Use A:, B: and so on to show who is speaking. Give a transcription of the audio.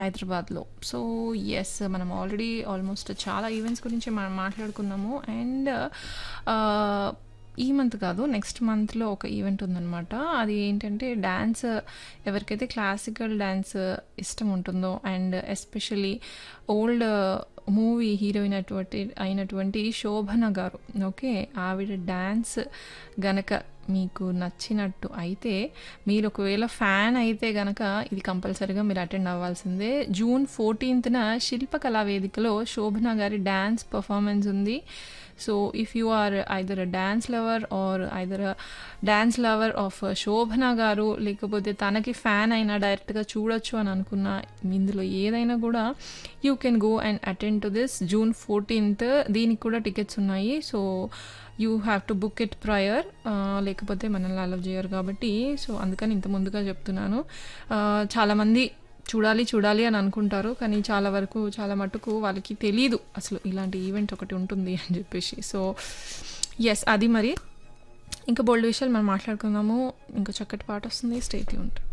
A: హైదరాబాద్‌లో. So, yes మనం already almost చాలా ఈవెంట్స్ గురించి మనం మాట్లాడుకున్నాము. అండ్ ఆహ్, ఈ మంత్ కాదు నెక్స్ట్ మంత్‌లో ఒక ఈవెంట్ ఉందనమాట. అది ఏంటంటే డాన్స్ ఎవరికైతే క్లాసికల్ డాన్స్ ఇష్టం ఉంటుందో and especially old movie heroine అటువంటి అయినటువంటి శోభన గారు. ఓకే. ఆవిడ డాన్స్ గనక మీకు నచ్చినట్టు అయితే మీరు ఒకవేళ ఫ్యాన్ అయితే గనక ఇది కంపల్సరీగా మీరు అటెండ్ అవ్వాల్సిందే. జూన్ 14థ్‌న శిల్పకళా వేదికలో శోభన గారి డాన్స్ పెర్ఫార్మన్స్ ఉంది. So, if you are either a dance lover or either a dance lover of Shobhana garu లేకపోతే తనకి ఫ్యాన్ అయినా డైరెక్ట్‌గా చూడొచ్చు అని అనుకున్న ఇందులో ఏదైనా కూడా you can go and attend to this June 14థ్ దీనికి కూడా టికెట్స్ ఉన్నాయి. So, you have to book it prior ah, లేకపోతే మనల్ని అలౌ చేయరు కాబట్టి సో, అందుకని ఇంత ముందుగా చెప్తున్నాను. ఆహ్, చాలామంది చూడాలి, చూడాలి అని అనుకుంటారు. కానీ చాలా వరకు చాలా మటుకు వాళ్ళకి తెలీదు అసలు ఇలాంటి ఈవెంట్ ఒకటి ఉంటుంది అని చెప్పేసి. సో, యెస్ అది మరి. ఇంకా బోలెడు విషయాలు మనం మాట్లాడుకుందాము. ఇంకో చక్కటి పాట వస్తుంది. Stay tuned.